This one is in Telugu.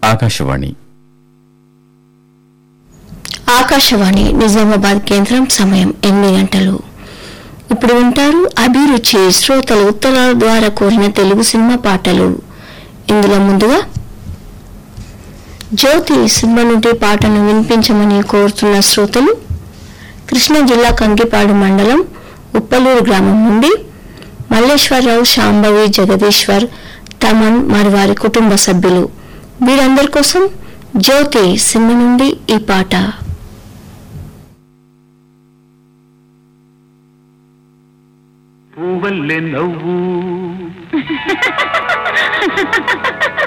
ఆకాశవాణి ఆకాశవాణి నిజామాబాద్ కేంద్రం సమయం ఎనిమిది గంటలు ఇప్పుడు వింటారు అభిరుచి శ్రోతలు ఉత్తరాల ద్వారా కోరిన తెలుగు సినిమా పాటలు ఇందులో ముందుగా జ్యోతి సినిమా నుండి పాటను వినిపించమని కోరుతున్న శ్రోతలు కృష్ణా జిల్లా కంకిపాడు మండలం ఉప్పలూరు గ్రామం నుండి మల్లేశ్వరరావు శాంభవి జగదీశ్వర్ తమన్ మరి వారి కుటుంబ సభ్యులు వీరందరి కోసం జ్యోతి సినిమా నుండి ఈ పాట పువ్వల్లె నవ్వు